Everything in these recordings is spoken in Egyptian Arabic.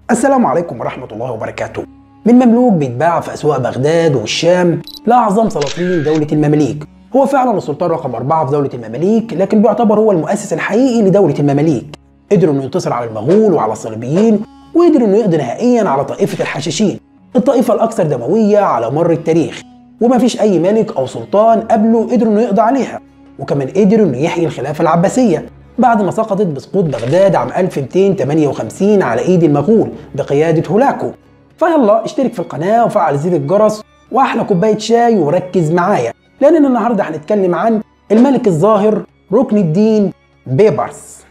السلام عليكم ورحمة الله وبركاته من مملوك بيتباع في أسواق بغداد والشام لأعظم سلاطين دولة المماليك هو فعلا السلطان رقم أربعة في دولة المماليك لكن بيعتبر هو المؤسس الحقيقي لدولة المماليك قدر انه ينتصر على المغول وعلى الصليبيين وقدر انه يقضي نهائيا على طائفة الحشاشين الطائفة الأكثر دموية على مر التاريخ وما فيش أي ملك أو سلطان قبله قدر انه يقضي عليها وكمان قدر انه يحيي الخلافة العباسية بعد ما سقطت بسقوط بغداد عام 1258 على ايد المغول بقيادة هولاكو فيلا اشترك في القناة وفعل زر الجرس واحلى كوباية شاي وركز معايا لأننا النهاردة هنتكلم عن الملك الظاهر ركن الدين بيبرس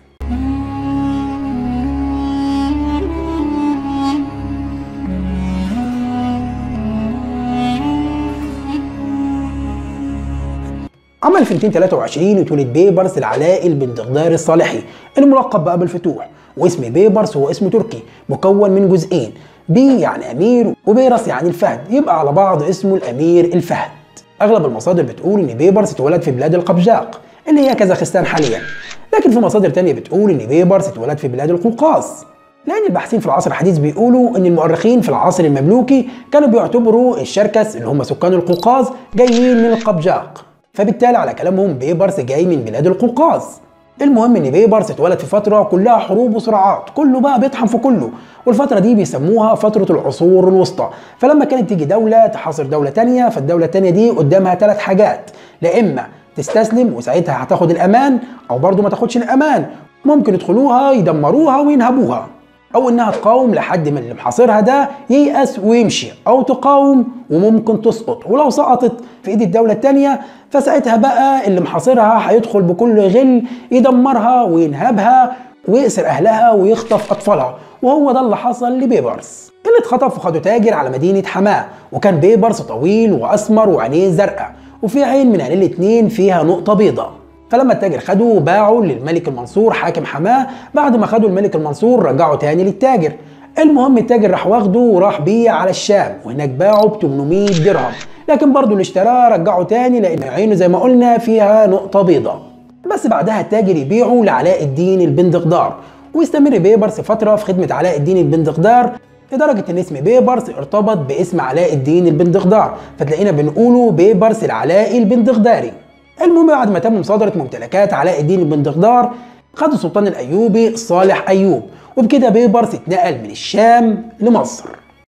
عام 1223 اتولد بيبرس العلائي بن دغدار الصالحي الملقب بأبو الفتوح واسم بيبرس هو اسم تركي مكون من جزئين بي يعني أمير وبيرس يعني الفهد يبقى على بعض اسمه الأمير الفهد أغلب المصادر بتقول إن بيبرس اتولد في بلاد القبجاق اللي هي كازاخستان حاليا لكن في مصادر تانية بتقول إن بيبرس اتولد في بلاد القوقاز لأن الباحثين في العصر الحديث بيقولوا إن المؤرخين في العصر المملوكي كانوا بيعتبروا الشركس اللي هم سكان القوقاز جايين من القبجاق فبالتالي على كلامهم بيبرس جاي من بلاد القوقاز المهم ان بيبرس اتولد في فتره كلها حروب وصراعات كله بقى بيطحن في كله والفتره دي بيسموها فتره العصور الوسطى فلما كانت تيجي دوله تحاصر دوله تانية فالدوله التانية دي قدامها ثلاث حاجات لا اما تستسلم وساعتها هتاخد الامان او برضه ما تاخدش الامان ممكن يدخلوها يدمروها وينهبوها او انها تقاوم لحد ما اللي محاصرها ده ييأس ويمشي او تقاوم وممكن تسقط ولو سقطت في ايد الدوله الثانيه فساعتها بقى اللي محاصرها هيدخل بكل غل يدمرها وينهبها ويأسر اهلها ويخطف اطفالها وهو ده اللي حصل لبيبرس اللي اتخطف وخدوا تاجر على مدينه حماه وكان بيبرس طويل واسمر وعينيه زرقاء وفي عين من عينين الاتنين فيها نقطه بيضاء فلما التاجر خده وباعه للملك المنصور حاكم حماه بعد ما خدوا الملك المنصور رجعوا تاني للتاجر المهم التاجر راح واخده وراح بيه على الشام وهناك باعه ب 800 درهم لكن برضه اللي اشتراه رجعه تاني لان عينه زي ما قلنا فيها نقطه بيضاء بس بعدها التاجر يبيعه لعلاء الدين البندقدار ويستمر بيبرس فتره في خدمه علاء الدين البندقدار لدرجة إن اسم بيبرس ارتبط باسم علاء الدين البندقدار فتلاقينا بنقوله بيبرس العلائي البندقداري المهم بعد ما تم مصادرة ممتلكات علاء الدين بن دغدار خد السلطان الأيوبي صالح أيوب وبكده بيبرس اتنقل من الشام لمصر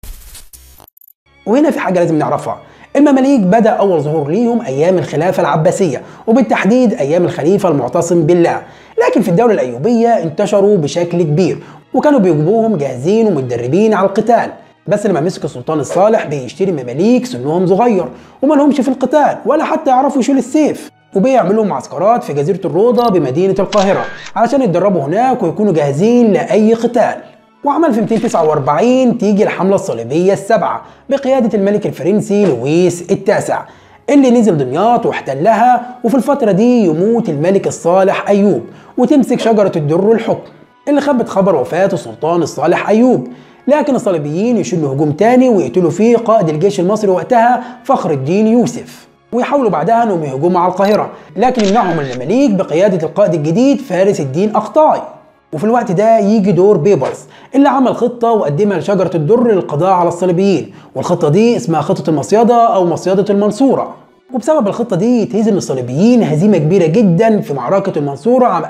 وهنا في حاجة لازم نعرفها المماليك بدأ أول ظهور ليهم أيام الخلافة العباسية وبالتحديد أيام الخليفة المعتصم بالله لكن في الدولة الأيوبية انتشروا بشكل كبير وكانوا بيجيبوهم جاهزين ومتدربين على القتال بس لما مسك السلطان الصالح بيشتري مماليك سنهم صغير وما لهمش في القتال ولا حتى يعرفوا يشيلوا السيف وبيعملوا معسكرات في جزيرة الروضة بمدينة القاهرة علشان يتدربوا هناك ويكونوا جاهزين لأي قتال وعمل في 249 تيجي الحملة الصليبية السبعة بقيادة الملك الفرنسي لويس التاسع اللي نزل دمياط واحتلها وفي الفترة دي يموت الملك الصالح أيوب وتمسك شجرة الدر الحكم اللي خبت خبر وفاة السلطان الصالح أيوب لكن الصليبيين يشنوا هجوم تاني ويقتلوا فيه قائد الجيش المصري وقتها فخر الدين يوسف ويحاولوا بعدها انهم يهجموا على القاهره لكن يمنعهم المماليك بقياده القائد الجديد فارس الدين اقطاعي وفي الوقت ده يجي دور بيبرس اللي عمل خطه وقدمها لشجره الدر للقضاء على الصليبيين والخطه دي اسمها خطه المصيده او مصيده المنصوره وبسبب الخطة دي يتهزم الصليبيين هزيمة كبيرة جدا في معركة المنصورة عام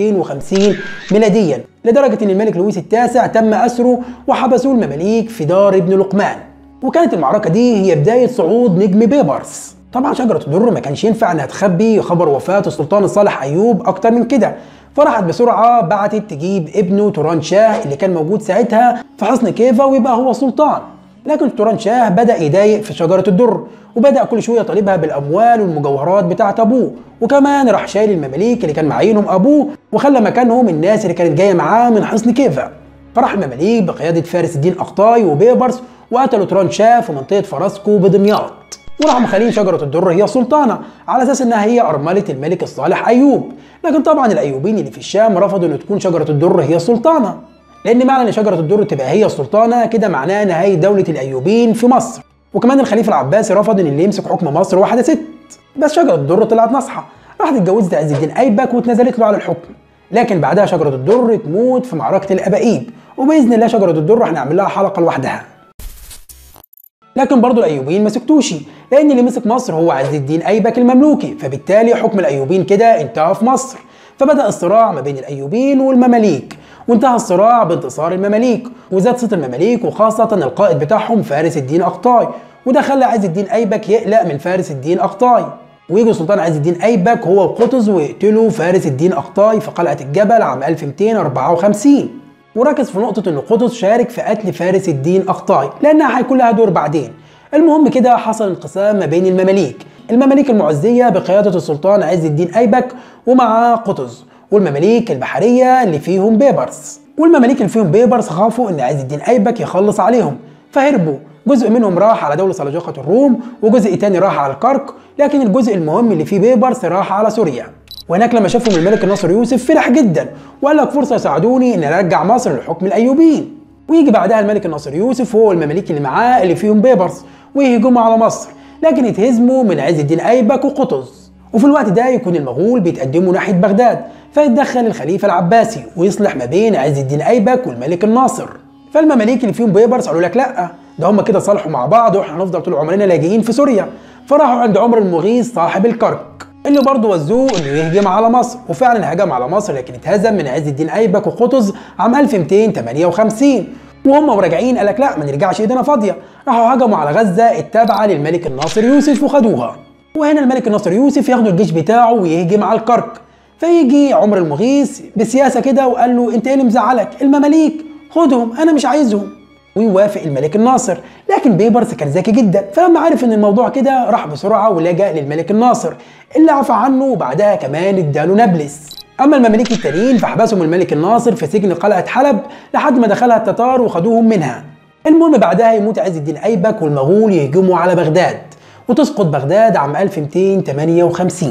1250 ميلاديا لدرجة ان الملك لويس التاسع تم أسره وحبسوه المماليك في دار ابن لقمان وكانت المعركة دي هي بداية صعود نجم بيبرس طبعا شجرة الدر ما كانش ينفع انها تخبي خبر وفاة السلطان الصالح ايوب اكتر من كده فراحت بسرعة بعتت تجيب ابنه توران شاه اللي كان موجود ساعتها في حصن كيفا ويبقى هو سلطان لكن توران شاه بدأ يضايق في شجرة الدر وبدأ كل شوية يطالبها بالأموال والمجوهرات بتاعة أبوه وكمان راح شايل المماليك اللي كان معينهم أبوه وخلى مكانهم الناس اللي كانت جاية معاه من حصن كيفا فراح المماليك بقيادة فارس الدين أقطاي وبيبرس وقتلوا توران شاه في منطقة فراسكو بدمياط وراحوا مخلين شجرة الدر هي سلطانة على أساس إنها هي أرملة الملك الصالح أيوب لكن طبعا الأيوبيين اللي في الشام رفضوا إن تكون شجرة الدر هي سلطانة لان معنى ان شجره الدر تبقى هي السلطانه كده معناه نهايه دوله الايوبيين في مصر وكمان الخليفه العباسي رفض ان اللي يمسك حكم مصر واحده ست بس شجره الدر طلعت ناصحه راحت اتجوزت عز الدين ايبك واتنزلت له على الحكم لكن بعدها شجرة الدر تموت في معركة الأبائيب وبإذن الله شجرة الدر هنعمل لها حلقة لوحدها لكن برضه الايوبيين ما سكتوش لان اللي مسك مصر هو عز الدين ايبك المملوكي فبالتالي حكم الايوبيين كده انتهى في مصر فبدا الصراع ما بين الايوبيين والمماليك وانتهى الصراع بانتصار المماليك وزاد صيت المماليك وخاصه القائد بتاعهم فارس الدين اقطاي وده خلى عز الدين ايبك يقلق من فارس الدين اقطاي ويجي سلطان عز الدين ايبك هو وقطز ويقتلوا فارس الدين اقطاي في قلعه الجبل عام 1254 وركز في نقطة إن قطز شارك في قتل فارس الدين أقطاي لأنها هيكون لها دور بعدين. المهم كده حصل انقسام ما بين المماليك، المماليك المعزية بقيادة السلطان عز الدين أيبك ومعاه قطز، والمماليك البحرية اللي فيهم بيبرس. والمماليك اللي فيهم بيبرس خافوا إن عز الدين أيبك يخلص عليهم، فهربوا. جزء منهم راح على دولة سلاجقة الروم، وجزء تاني راح على الكرك، لكن الجزء المهم اللي فيه بيبرس راح على سوريا. وهناك لما شافهم الملك الناصر يوسف فرح جدا وقال لك فرصه يساعدوني ان ارجع مصر لحكم الايوبيين ويجي بعدها الملك الناصر يوسف هو والمماليك اللي معاه اللي فيهم بيبرس ويهجموا على مصر لكن يتهزموا من عز الدين ايبك وقطز وفي الوقت ده يكون المغول بيتقدموا ناحيه بغداد فيتدخل الخليفه العباسي ويصلح ما بين عز الدين ايبك والملك الناصر فالمماليك اللي فيهم بيبرس قالوا لك لا ده هم كده صالحوا مع بعض واحنا هنفضل طول عمرنا لاجئين في سوريا فراحوا عند عمر المغيث صاحب الكرك اللي برضه وزوه انه يهجم على مصر وفعلا هجم على مصر لكن اتهزم من عز الدين ايبك وقطز عام 1258 وهم وراجعين قالك لا ما نرجعش ايدينا فاضيه راحوا هجموا على غزه التابعه للملك الناصر يوسف وخدوها وهنا الملك الناصر يوسف ياخدوا الجيش بتاعه ويهجم على الكرك فيجي عمر المغيث بسياسه كده وقال له انت ايه اللي مزعلك المماليك خدهم انا مش عايزهم ويوافق الملك الناصر لكن بيبرس كان ذكي جدا فلما عرف ان الموضوع كده راح بسرعه ولجأ للملك الناصر اللي عفى عنه وبعدها كمان اداله نابلس اما المماليك التانيين فحبسهم الملك الناصر في سجن قلعه حلب لحد ما دخلها التتار وخدوهم منها المهم بعدها يموت عز الدين ايبك والمغول يهجموا على بغداد وتسقط بغداد عام 1258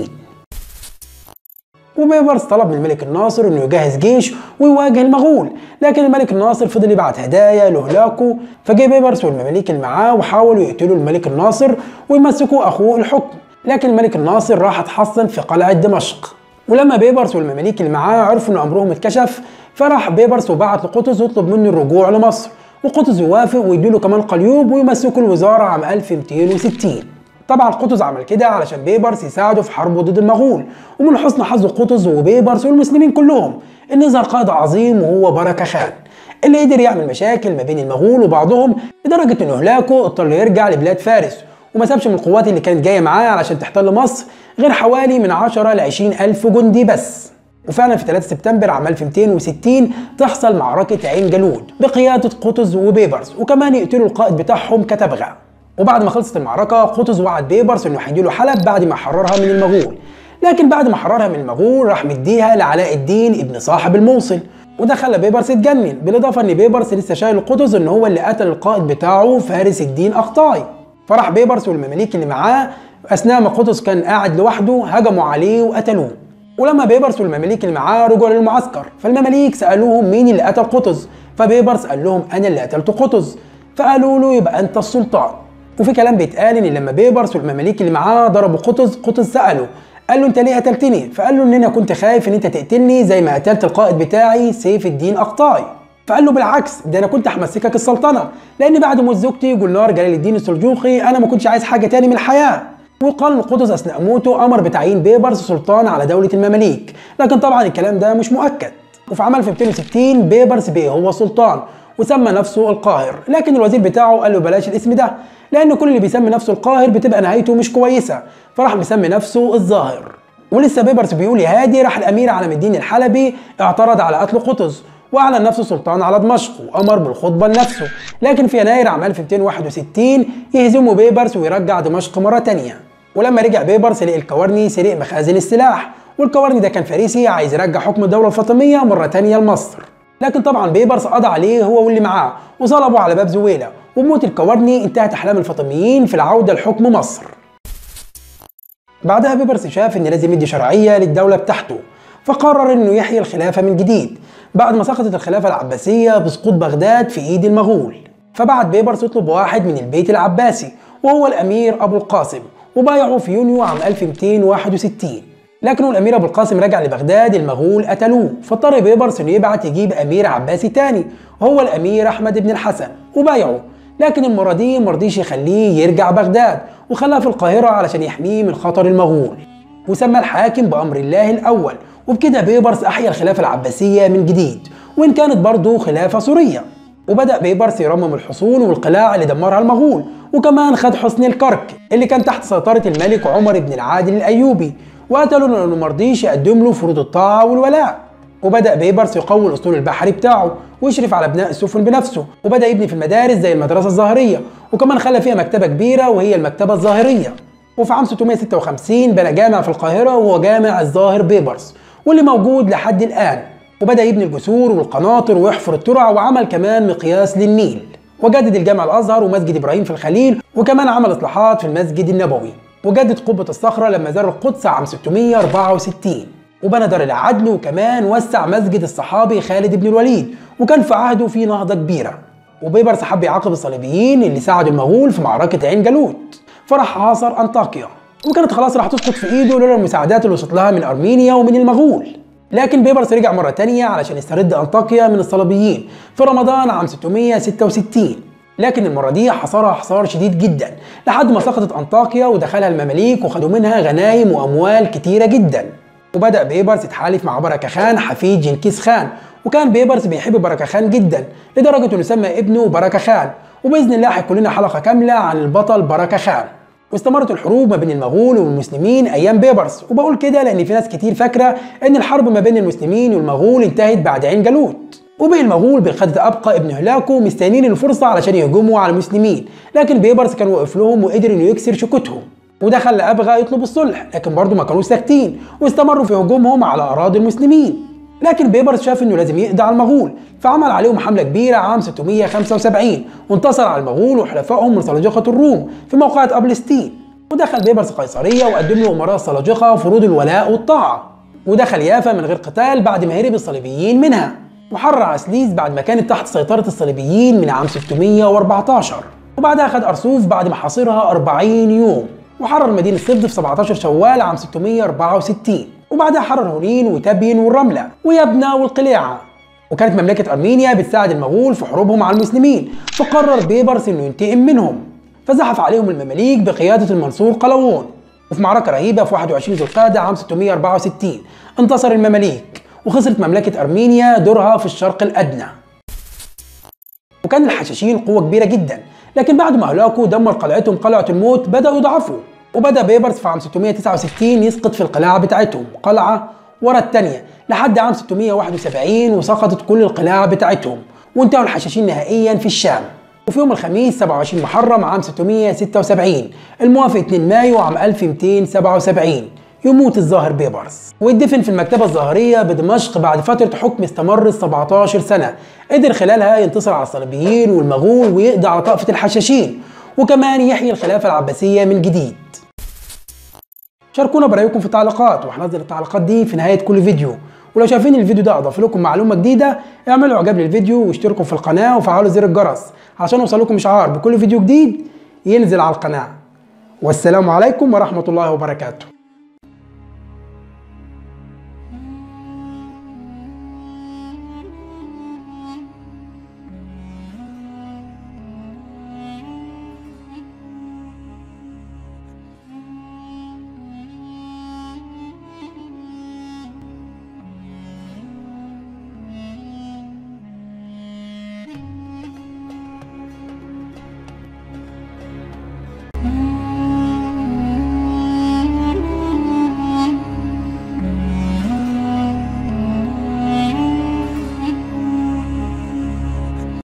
وبيبرس طلب من الملك الناصر انه يجهز جيش ويواجه المغول لكن الملك الناصر فضل يبعت هدايا لهلاكه فجه بيبرس والمماليك اللي معاه وحاولوا يقتلوا الملك الناصر ويمسكوا اخوه الحكم لكن الملك الناصر راح اتحصن في قلعه دمشق ولما بيبرس والمماليك اللي معاه عرفوا ان امرهم اتكشف فراح بيبرس وبعت لقطز يطلب منه الرجوع لمصر وقطز يوافق ويديله كمان قليوب ويمسكوا الوزاره عام 1260 طبعا قطز عمل كده علشان بيبرس يساعده في حربه ضد المغول ومن حسن حظ قطز وبيبرس والمسلمين كلهم ان يظهر قائد عظيم وهو بركه خان اللي قدر يعمل مشاكل ما بين المغول وبعضهم لدرجه انه هلاكه اضطر يرجع لبلاد فارس وما سابش من القوات اللي كانت جايه معاه علشان تحتل مصر غير حوالي من 10 ل 20 الف جندي بس وفعلا في 3 سبتمبر عام 1260 تحصل معركة عين جالوت بقيادة قطز وبيبرس وكمان يقتلوا القائد بتاعهم كتبغة وبعد ما خلصت المعركة قطز وعد بيبرس انه هيديله حلب بعد ما حررها من المغول لكن بعد ما حررها من المغول راح مديها لعلاء الدين ابن صاحب الموصل وده خلى بيبرس يتجنن بالاضافه ان بيبرس لسه شايل قطز ان هو اللي قتل القائد بتاعه فارس الدين اقطاي فراح بيبرس والمماليك اللي معاه اثناء ما قطز كان قاعد لوحده هجموا عليه وقتلوه ولما بيبرس والمماليك اللي معاه رجعوا للمعسكر فالمماليك سالوهم مين اللي قتل قطز فبيبرس قال لهم انا اللي قتلت قطز فقالوا له يبقى انت السلطان وفي كلام بيتقال ان لما بيبرس والمماليك اللي معاه ضربوا قطز قطز ساله قال له انت ليه قتلتني فقال له ان انا كنت خايف ان انت تقتلني زي ما قتلت القائد بتاعي سيف الدين اقطاي فقال له بالعكس ده انا كنت همسكك السلطنه لان بعد موت زوجتي جولنار جلال الدين السلجوقي انا ما كنتش عايز حاجه تاني من الحياه وقال ان قطز اثناء موته امر بتعيين بيبرس سلطان على دوله المماليك لكن طبعا الكلام ده مش مؤكد وفي عام 1260 بيبرس بقى هو سلطان وسمى نفسه القاهر لكن الوزير بتاعه قال له بلاش الاسم ده لان كل اللي بيسمي نفسه القاهر بتبقى نهايته مش كويسه فراح مسمي نفسه الظاهر ولسه بيبرس بيقول يا هادي راح الامير علم الدين الحلبي اعترض على قتل قطز واعلن نفسه سلطان على دمشق وامر بالخطبه لنفسه لكن في يناير عام 1261 يهزموا بيبرس ويرجع دمشق مره تانية ولما رجع بيبرس لقي الكورني سرق مخازن السلاح والكورني ده كان فارسي عايز يرجع حكم الدوله الفاطميه مره تانية لمصر لكن طبعا بيبرس قضى عليه هو واللي معاه وصلبوا على باب زويله وبموت الكورني انتهت احلام الفاطميين في العوده لحكم مصر بعدها بيبرس شاف ان لازم يدي شرعيه للدوله بتاعته فقرر انه يحيي الخلافه من جديد بعد ما سقطت الخلافه العباسيه بسقوط بغداد في ايد المغول فبعت بيبرس يطلب واحد من البيت العباسي وهو الامير ابو القاسم وبايعه في يونيو عام 1261 لكن الامير ابو القاسم رجع لبغداد المغول قتلوه فاضطر بيبرس انه يبعت يجيب امير عباسي تاني وهو الامير احمد بن الحسن وبايعه لكن المره دي مرضيش يخليه يرجع بغداد وخلاه في القاهره علشان يحميه من خطر المغول وسمى الحاكم بامر الله الاول وبكده بيبرس احيا الخلافه العباسيه من جديد وان كانت برضه خلافه سوريه وبدا بيبرس يرمم الحصون والقلاع اللي دمرها المغول وكمان خد حصن الكرك اللي كان تحت سيطره الملك عمر بن العادل الايوبي وقتلوا لانه مرضيش يقدم له فروض الطاعه والولاء وبدا بيبرس يقوي الاسطول البحري بتاعه ويشرف على بناء السفن بنفسه وبدا يبني في المدارس زي المدرسه الظاهريه وكمان خلى فيها مكتبه كبيره وهي المكتبه الظاهريه وفي عام 656 بنى جامع في القاهره وهو جامع الظاهر بيبرس واللي موجود لحد الان وبدا يبني الجسور والقناطر ويحفر الترع وعمل كمان مقياس للنيل وجدد الجامع الازهر ومسجد ابراهيم في الخليل وكمان عمل اصلاحات في المسجد النبوي وجدد قبة الصخرة لما زار القدس عام 664 وبنى دار العدل وكمان وسع مسجد الصحابي خالد بن الوليد وكان في عهده في نهضة كبيرة وبيبرس حب يعاقب الصليبيين اللي ساعدوا المغول في معركة عين جالوت فراح حاصر أنطاكيا وكانت خلاص راح تسقط في ايده لولا المساعدات اللي وصلت لها من ارمينيا ومن المغول لكن بيبرس رجع مرة تانية علشان يسترد أنطاكيا من الصليبيين في رمضان عام 666 لكن المرة دي حصرها حصار شديد جدا لحد ما سقطت أنطاكيا ودخلها المماليك وخدوا منها غنايم وأموال كتيرة جدا وبدأ بيبرس يتحالف مع بركة خان حفيد جنكيز خان وكان بيبرس بيحب بركة خان جدا لدرجة انه سمى ابنه بركة خان وبإذن الله هيكون لنا حلقة كاملة عن البطل بركة خان واستمرت الحروب ما بين المغول والمسلمين ايام بيبرس وبقول كده لان في ناس كتير فاكره ان الحرب ما بين المسلمين والمغول انتهت بعد عين جالوت وبقي المغول بقيادة أبقى ابن هلاكو مستنيين الفرصة علشان يهجموا على المسلمين لكن بيبرس كان واقف لهم وقدر انه يكسر شكوتهم وده خلى أبغى يطلب الصلح لكن برضه ما كانوش ساكتين واستمروا في هجومهم على أراضي المسلمين لكن بيبرس شاف انه لازم يقضي على المغول فعمل عليهم حمله كبيره عام 675 وانتصر على المغول وحلفائهم من سلاجقه الروم في موقعة ابلستين ودخل بيبرس قيصريه وقدم له امراء السلاجقه فروض الولاء والطاعه ودخل يافا من غير قتال بعد ما هرب الصليبيين منها وحرر عسليس بعد ما كانت تحت سيطره الصليبيين من عام 614 وبعدها خد ارسوف بعد ما حاصرها 40 يوم وحرر مدينه صفد في 17 شوال عام 664 وبعدها حرر هورين وتبين والرملة ويبنى والقليعة وكانت مملكة أرمينيا بتساعد المغول في حروبهم على المسلمين فقرر بيبرس إنه ينتقم منهم فزحف عليهم المماليك بقيادة المنصور قلاوون وفي معركة رهيبة في 21 ذو القعدة عام 664 انتصر المماليك وخسرت مملكة أرمينيا دورها في الشرق الأدنى وكان الحشاشين قوة كبيرة جدا لكن بعد ما هلاكوا دمر قلعتهم قلعة الموت بدأوا يضعفوا وبدأ بيبرس في عام 669 يسقط في القلاع بتاعتهم قلعة ورا الثانية لحد عام 671 وسقطت كل القلاع بتاعتهم وانتهوا الحشاشين نهائيا في الشام وفي يوم الخميس 27 محرم عام 676 الموافق 2 مايو عام 1277 يموت الظاهر بيبرس ويدفن في المكتبة الظاهرية بدمشق بعد فترة حكم استمرت 17 سنة قدر خلالها ينتصر على الصليبيين والمغول ويقضي على طائفة الحشاشين وكمان يحيي الخلافة العباسية من جديد شاركونا برأيكم في التعليقات وهنزل التعليقات دي في نهاية كل فيديو ولو شايفين الفيديو ده اضاف لكم معلومة جديدة اعملوا اعجاب للفيديو واشتركوا في القناة وفعلوا زر الجرس عشان يوصلكم اشعار بكل فيديو جديد ينزل على القناة والسلام عليكم ورحمة الله وبركاته